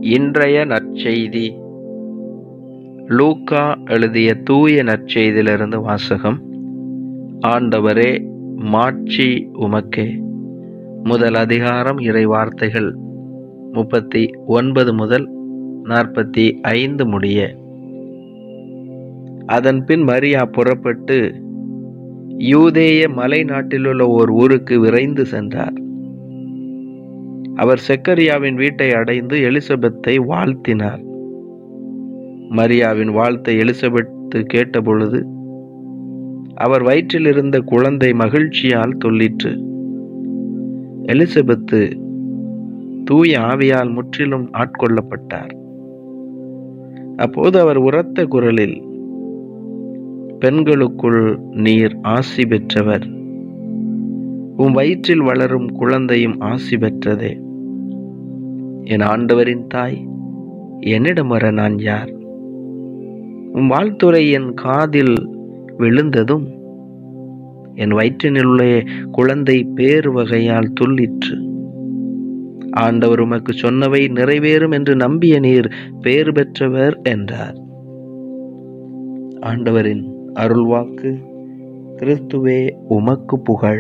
இன்றைய நற்செய்தி லூக்கா எழுதிய தூய நற்செய்தியிலிருந்து வாசகம் ஆண்டவரே மாட்சி உமக்கே முதல் அதிகாரம் இறை வார்த்தைகள் முப்பத்தி ஒன்பது முதல் நாற்பத்தி ஐந்து முடிய அதன்பின் மரியா புறப்பட்டு யூதேய மலை நாட்டிலுள்ள ஓர் ஊருக்கு விரைந்து சென்றார் அவர் செக்கரியாவின் வீட்டை அடைந்து எலிசபெத்தை வாழ்த்தினார் மரியாவின் வாழ்த்தை எலிசபெத்து கேட்டபொழுது அவர் வயிற்றில் இருந்த குழந்தை மகிழ்ச்சியால் துள்ளிற்று எலிசபெத்து தூய ஆவியால் முற்றிலும் ஆட்கொள்ளப்பட்டார் அப்போது அவர் உரத்த குரலில் பெண்களுக்குள் நீர் ஆசி பெற்றவர் உம் வயிற்றில் வளரும் குழந்தையும் ஆசி பெற்றதே என் ஆண்டவரின் தாய் என்னிடம் வர நான் யார் உம் வாழ்த்துறை என் காதில் விழுந்ததும் என் வயிற்றினுள்ளே குழந்தை பேறு வகையால் துள்ளிற்று ஆண்டவர் உமக்கு சொன்னவை நிறைவேறும் என்று நம்பிய நீர் பேறு பெற்றவர் என்றார் ஆண்டவரின் அருள்வாக்கு கிறிஸ்துவே உமக்கு புகழ்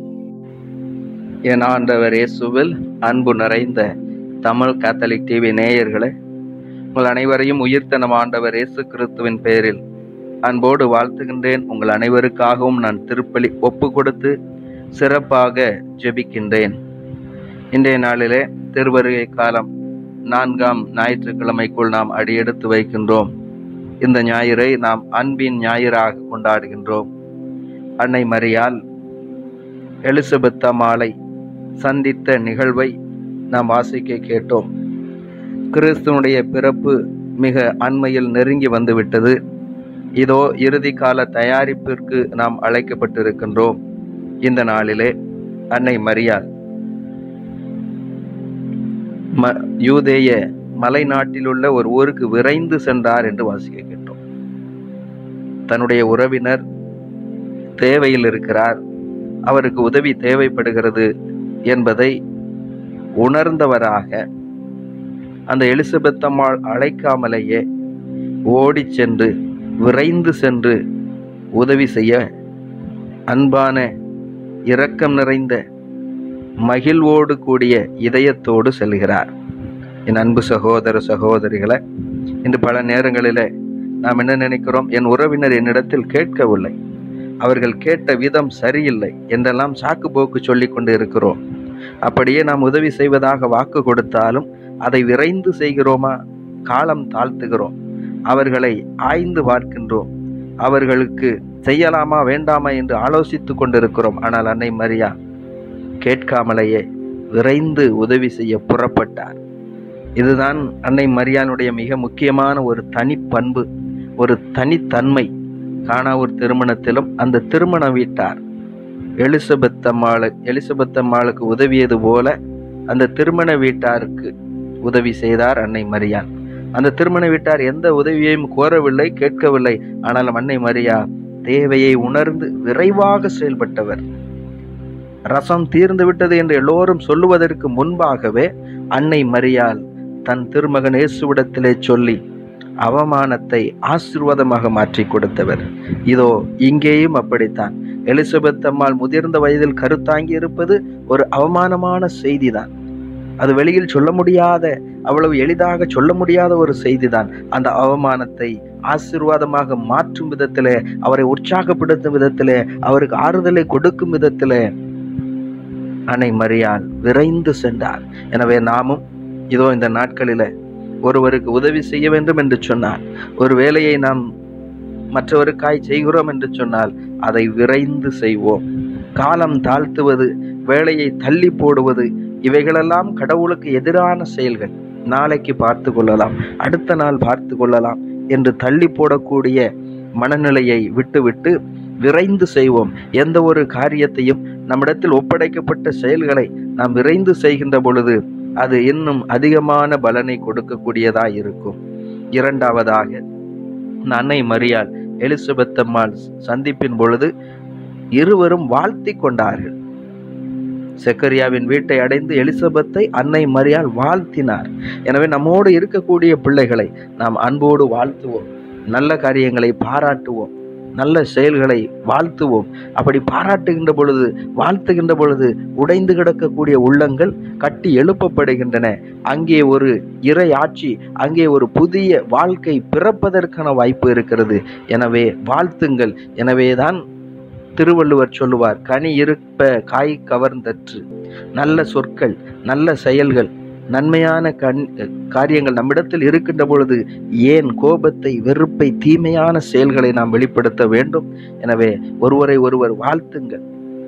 என் ஆண்டவர் இயேசுவில் அன்பு நிறைந்த தமிழ் கேத்தலிக் டிவி நேயர்களே உங்கள் அனைவரையும் உயிர்த்த நம் ஆண்டவர் இயேசு கிறிஸ்துவின் பெயரில் அன்போடு வாழ்த்துகின்றேன் உங்கள் அனைவருக்காகவும் நான் திருப்பலி ஒப்பு கொடுத்து சிறப்பாக ஜெபிக்கின்றேன் இன்றைய நாளிலே திருவருகை காலம் நான்காம் ஞாயிற்றுக்கிழமைக்குள் நாம் அடியெடுத்து வைக்கின்றோம் இந்த ஞாயிறை நாம் அன்பின் ஞாயிறாக கொண்டாடுகின்றோம் அன்னை மரியால் எலிசபெத் அம்மாளை சந்தித்த நிகழ்வை நாம் வாசிக்க கேட்டோம் கிறிஸ்துவனுடைய பிறப்பு மிக அண்மையில் நெருங்கி வந்துவிட்டது இதோ இறுதி கால தயாரிப்பிற்கு நாம் அழைக்கப்பட்டிருக்கின்றோம் இந்த நாளிலே அன்னை மரியாள் ம யூதேய மலை நாட்டிலுள்ள ஒரு ஊருக்கு விரைந்து சென்றார் என்று வாசிக்க கேட்டோம் தன்னுடைய உறவினர் தேவையில் இருக்கிறார் அவருக்கு உதவி தேவைப்படுகிறது என்பதை உணர்ந்தவராக அந்த எலிசபெத் அம்மாள் அழைக்காமலேயே ஓடி சென்று விரைந்து சென்று உதவி செய்ய அன்பான இரக்கம் நிறைந்த மகிழ்வோடு கூடிய இதயத்தோடு செல்கிறார் என் அன்பு சகோதர சகோதரிகளை இன்று பல நேரங்களில் நாம் என்ன நினைக்கிறோம் என் உறவினர் என்னிடத்தில் கேட்கவில்லை அவர்கள் கேட்ட விதம் சரியில்லை என்றெல்லாம் சாக்கு போக்கு சொல்லி கொண்டு இருக்கிறோம் அப்படியே நாம் உதவி செய்வதாக வாக்கு கொடுத்தாலும் அதை விரைந்து செய்கிறோமா காலம் தாழ்த்துகிறோம் அவர்களை ஆய்ந்து பார்க்கின்றோம் அவர்களுக்கு செய்யலாமா வேண்டாமா என்று ஆலோசித்து கொண்டிருக்கிறோம் ஆனால் அன்னை மரியா கேட்காமலேயே விரைந்து உதவி செய்ய புறப்பட்டார் இதுதான் அன்னை மரியானுடைய மிக முக்கியமான ஒரு தனிப்பண்பு ஒரு தனித்தன்மை காணா ஒரு திருமணத்திலும் அந்த திருமண வீட்டார் எலிசபெத் அம்மாளு எலிசபெத் அம்மாளுக்கு உதவியது போல அந்த திருமண வீட்டாருக்கு உதவி செய்தார் அன்னை மரியான் அந்த திருமண வீட்டார் எந்த உதவியையும் கோரவில்லை கேட்கவில்லை ஆனாலும் அன்னை மரியா தேவையை உணர்ந்து விரைவாக செயல்பட்டவர் ரசம் தீர்ந்து விட்டது என்று எல்லோரும் சொல்லுவதற்கு முன்பாகவே அன்னை மரியால் தன் திருமகன் இயேசுவிடத்திலே சொல்லி அவமானத்தை ஆசிர்வாதமாக மாற்றி கொடுத்தவர் இதோ இங்கேயும் அப்படித்தான் எலிசபெத் அம்மாள் முதிர்ந்த வயதில் கருத்தாங்கி இருப்பது ஒரு அவமானமான செய்திதான் அது வெளியில் சொல்ல முடியாத அவ்வளவு எளிதாக சொல்ல முடியாத ஒரு செய்திதான் அந்த அவமானத்தை ஆசிர்வாதமாக மாற்றும் விதத்திலே அவரை உற்சாகப்படுத்தும் விதத்திலே அவருக்கு ஆறுதலை கொடுக்கும் விதத்திலே அன்னை மரியாள் விரைந்து சென்றார் எனவே நாமும் இதோ இந்த நாட்களில ஒருவருக்கு உதவி செய்ய வேண்டும் என்று சொன்னால் ஒரு வேலையை நாம் மற்றவருக்காய் செய்கிறோம் என்று சொன்னால் அதை விரைந்து செய்வோம் காலம் தாழ்த்துவது வேலையை தள்ளி போடுவது இவைகளெல்லாம் கடவுளுக்கு எதிரான செயல்கள் நாளைக்கு பார்த்து கொள்ளலாம் அடுத்த நாள் பார்த்து கொள்ளலாம் என்று தள்ளி போடக்கூடிய மனநிலையை விட்டுவிட்டு விரைந்து செய்வோம் எந்த ஒரு காரியத்தையும் நம்மிடத்தில் ஒப்படைக்கப்பட்ட செயல்களை நாம் விரைந்து செய்கின்ற பொழுது அது இன்னும் அதிகமான பலனை கொடுக்கக்கூடியதாய் இருக்கும் இரண்டாவதாக அன்னை மரியாள் எலிசபெத் அம்மாள் சந்திப்பின் பொழுது இருவரும் வாழ்த்தி கொண்டார்கள் செக்கரியாவின் வீட்டை அடைந்து எலிசபெத்தை அன்னை மரியால் வாழ்த்தினார் எனவே நம்மோடு இருக்கக்கூடிய பிள்ளைகளை நாம் அன்போடு வாழ்த்துவோம் நல்ல காரியங்களை பாராட்டுவோம் நல்ல செயல்களை வாழ்த்துவோம் அப்படி பாராட்டுகின்ற பொழுது வாழ்த்துகின்ற பொழுது உடைந்து கிடக்கக்கூடிய உள்ளங்கள் கட்டி எழுப்பப்படுகின்றன அங்கே ஒரு இறை ஆட்சி அங்கே ஒரு புதிய வாழ்க்கை பிறப்பதற்கான வாய்ப்பு இருக்கிறது எனவே வாழ்த்துங்கள் எனவேதான் திருவள்ளுவர் சொல்லுவார் கனி இருப்ப காய் கவர்ந்தற்று நல்ல சொற்கள் நல்ல செயல்கள் நன்மையான கண் காரியங்கள் நம்மிடத்தில் இருக்கின்ற பொழுது ஏன் கோபத்தை வெறுப்பை தீமையான செயல்களை நாம் வெளிப்படுத்த வேண்டும் எனவே ஒருவரை ஒருவர் வாழ்த்துங்கள்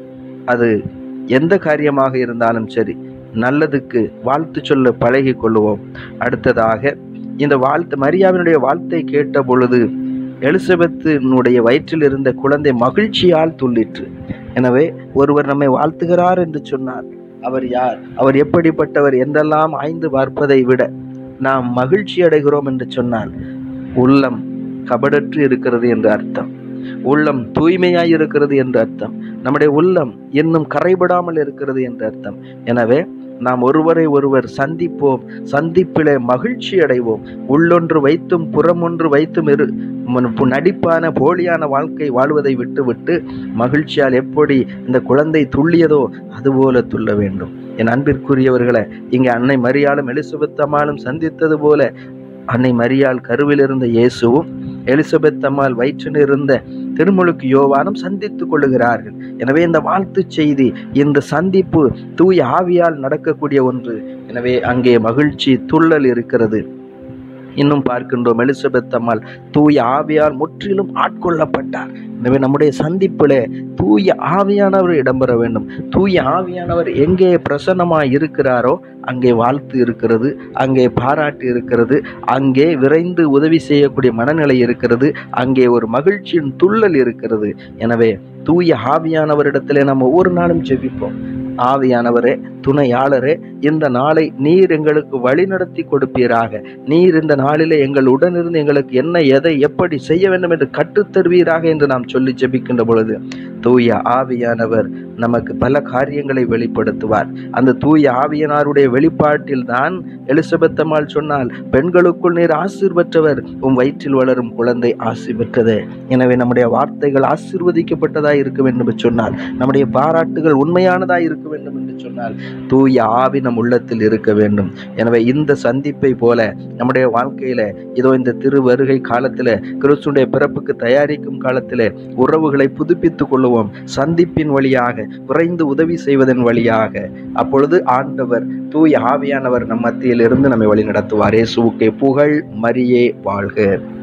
அது எந்த காரியமாக இருந்தாலும் சரி நல்லதுக்கு வாழ்த்து சொல்ல பழகி கொள்ளுவோம் அடுத்ததாக இந்த வாழ்த்து மரியாவினுடைய வாழ்த்தை கேட்ட பொழுது எலிசபெத்தினுடைய வயிற்றில் இருந்த குழந்தை மகிழ்ச்சியால் துள்ளிற்று எனவே ஒருவர் நம்மை வாழ்த்துகிறார் என்று சொன்னார் அவர் யார் அவர் எப்படிப்பட்டவர் என்றெல்லாம் ஆய்ந்து பார்ப்பதை விட நாம் மகிழ்ச்சி அடைகிறோம் என்று சொன்னால் உள்ளம் கபடற்று இருக்கிறது என்று அர்த்தம் உள்ளம் தூய்மையாய் இருக்கிறது என்று அர்த்தம் நம்முடைய உள்ளம் இன்னும் கரைபடாமல் இருக்கிறது என்று அர்த்தம் எனவே நாம் ஒருவரை ஒருவர் சந்திப்போம் சந்திப்பிலே மகிழ்ச்சி அடைவோம் உள்ளொன்று வைத்தும் புறமொன்று வைத்தும் இரு ம- நடிப்பான போலியான வாழ்க்கை வாழ்வதை விட்டுவிட்டு மகிழ்ச்சியால் எப்படி இந்த குழந்தை துள்ளியதோ அதுபோல துள்ள வேண்டும் என் அன்பிற்குரியவர்களை இங்கே அன்னை மரியாளும் எலிசபெத் அம்மாளும் சந்தித்தது போல அன்னை மரியாள் கருவில் இருந்த இயேசுவும் எலிசபெத் அம்மாள் வயிற்றில் இருந்த திருமுழுக்கு யோவானும் சந்தித்துக் கொள்ளுகிறார்கள் எனவே இந்த வாழ்த்துச் செய்தி இந்த சந்திப்பு தூய ஆவியால் நடக்கக்கூடிய ஒன்று எனவே அங்கே மகிழ்ச்சி துள்ளல் இருக்கிறது இன்னும் பார்க்கின்றோம் எலிசபெத் அம்மாள் தூய ஆவியால் முற்றிலும் ஆட்கொள்ளப்பட்டார் எனவே நம்முடைய சந்திப்பிலே தூய ஆவியானவர் இடம்பெற வேண்டும் தூய ஆவியானவர் எங்கே பிரசன்னமாய் இருக்கிறாரோ அங்கே வாழ்த்து இருக்கிறது அங்கே பாராட்டு இருக்கிறது அங்கே விரைந்து உதவி செய்யக்கூடிய மனநிலை இருக்கிறது அங்கே ஒரு மகிழ்ச்சியின் துள்ளல் இருக்கிறது எனவே தூய ஆவியானவரிடத்திலே நம்ம ஒவ்வொரு நாளும் ஜெபிப்போம் ஆவியானவரே துணையாளரே இந்த நாளை நீர் எங்களுக்கு வழிநடத்தி கொடுப்பீராக நீர் இந்த நாளிலே எங்கள் உடனிருந்து எங்களுக்கு என்ன எதை எப்படி செய்ய வேண்டும் என்று கற்றுத்தருவீராக என்று நாம் சொல்லி ஜெபிக்கின்ற பொழுது தூய ஆவியானவர் நமக்கு பல காரியங்களை வெளிப்படுத்துவார் அந்த தூய ஆவியனாருடைய வெளிப்பாட்டில் தான் எலிசபெத் அம்மாள் சொன்னால் பெண்களுக்குள் நீர் ஆசீர் பெற்றவர் உம் வயிற்றில் வளரும் குழந்தை ஆசி பெற்றது எனவே நம்முடைய வார்த்தைகள் ஆசீர்வதிக்கப்பட்டதாய் இருக்க வேண்டும் என்று சொன்னால் நம்முடைய பாராட்டுகள் உண்மையானதாய் இருக்க வேண்டும் என்று சொன்னால் தூய ஆவி நம் உள்ளத்தில் இருக்க வேண்டும் எனவே இந்த சந்திப்பை போல நம்முடைய வாழ்க்கையில இதோ இந்த திரு வருகை காலத்துல கிறிஸ்துடைய பிறப்புக்கு தயாரிக்கும் காலத்திலே உறவுகளை புதுப்பித்துக் கொள்ளுவோம் சந்திப்பின் வழியாக விரைந்து உதவி செய்வதன் வழியாக அப்பொழுது ஆண்டவர் தூய ஆவியானவர் நம் மத்தியில் இருந்து நம்மை வழி நடத்துவார் இயேசுவுக்கே புகழ் மரியே வாழ்க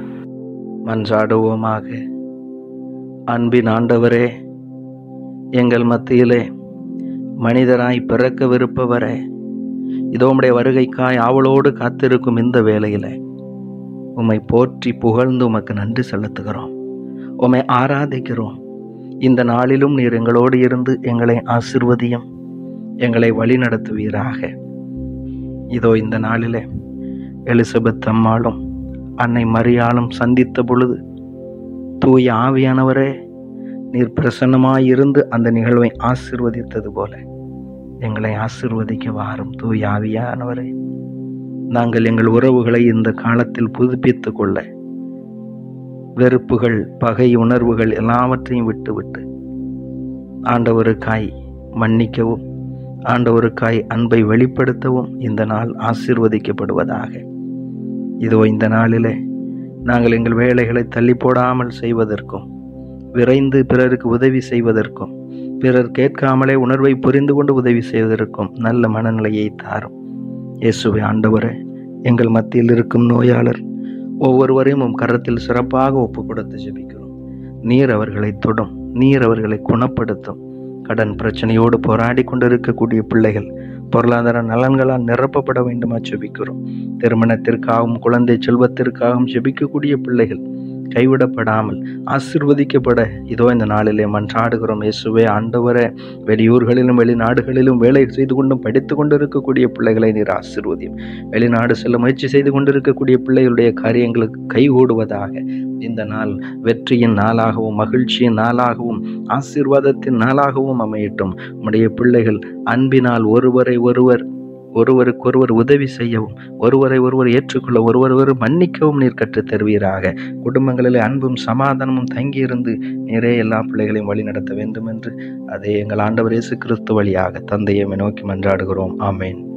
மன்றாடுவோமாக அன்பின் ஆண்டவரே எங்கள் மத்தியிலே மனிதராய் பிறக்கவிருப்பவரே இதோ உம்முடைய வருகைக்காய் ஆவலோடு காத்திருக்கும் இந்த வேளையிலே உம்மை போற்றி புகழ்ந்து உமக்கு நன்றி செலுத்துகிறோம் உம்மை ஆராதிக்கிறோம் இந்த நாளிலும் நீர் எங்களோடு இருந்து எங்களை ஆசிர்வதியும் எங்களை வழி நடத்துவீராக இதோ இந்த நாளிலே எலிசபெத் அம்மாளும் அன்னை மரியாளும் சந்தித்த பொழுது தூய ஆவியானவரே நீர் பிரசன்னமாயிருந்து அந்த நிகழ்வை ஆசிர்வதித்தது போல எங்களை ஆசிர்வதிக்க வாரும் தூய ஆவியானவரே நாங்கள் எங்கள் உறவுகளை இந்த காலத்தில் புதுப்பித்துக் கொள்ள வெறுப்புகள் பகை உணர்வுகள் எல்லாவற்றையும் விட்டுவிட்டு ஆண்டவருக்காய் மன்னிக்கவும் ஆண்டவருக்காய் அன்பை வெளிப்படுத்தவும் இந்த நாள் ஆசீர்வதிக்கப்படுவதாக இதோ இந்த நாளிலே நாங்கள் எங்கள் வேலைகளை தள்ளி போடாமல் செய்வதற்கும் விரைந்து பிறருக்கு உதவி செய்வதற்கும் பிறர் கேட்காமலே உணர்வை புரிந்து கொண்டு உதவி செய்வதற்கும் நல்ல மனநிலையை தாரும் இயேசுவை ஆண்டவரே எங்கள் மத்தியில் இருக்கும் நோயாளர் ஒவ்வொருவரையும் உம் கரத்தில் சிறப்பாக ஒப்பு கொடுத்து ஜெபிக்கிறோம் நீர் அவர்களை தொடும் நீர் அவர்களை குணப்படுத்தும் கடன் பிரச்சனையோடு போராடி கொண்டிருக்கக்கூடிய பிள்ளைகள் பொருளாதார நலன்களால் நிரப்பப்பட வேண்டுமா ஜெபிக்கிறோம் திருமணத்திற்காகவும் குழந்தை செல்வத்திற்காகவும் ஜெபிக்கக்கூடிய பிள்ளைகள் கைவிடப்படாமல் ஆசிர்வதிக்கப்பட இதோ இந்த நாளிலே மன்றாடுகிறோம் இயேசுவே ஆண்டவரே வெளியூர்களிலும் வெளிநாடுகளிலும் வேலை செய்து கொண்டும் படித்து கொண்டு இருக்கக்கூடிய பிள்ளைகளை நீர் ஆசிர்வதியும் வெளிநாடு செல்ல முயற்சி செய்து கொண்டிருக்கக்கூடிய பிள்ளைகளுடைய காரியங்களுக்கு கைகூடுவதாக இந்த நாள் வெற்றியின் நாளாகவும் மகிழ்ச்சியின் நாளாகவும் ஆசீர்வாதத்தின் நாளாகவும் அமையட்டும் உம்முடைய பிள்ளைகள் அன்பினால் ஒருவரை ஒருவர் ஒருவருக்கொருவர் உதவி செய்யவும் ஒருவரை ஒருவர் ஏற்றுக்கொள்ள ஒருவர் ஒருவர் மன்னிக்கவும் நீர் கற்றுத் தருவீராக குடும்பங்களில் அன்பும் சமாதானமும் தங்கியிருந்து நீரே எல்லா பிள்ளைகளையும் வழிநடத்த வேண்டும் என்று அதே எங்கள் ஆண்டவர் இயேசு கிறிஸ்து வழியாக தந்தையை நோக்கி மன்றாடுகிறோம் ஆமேன்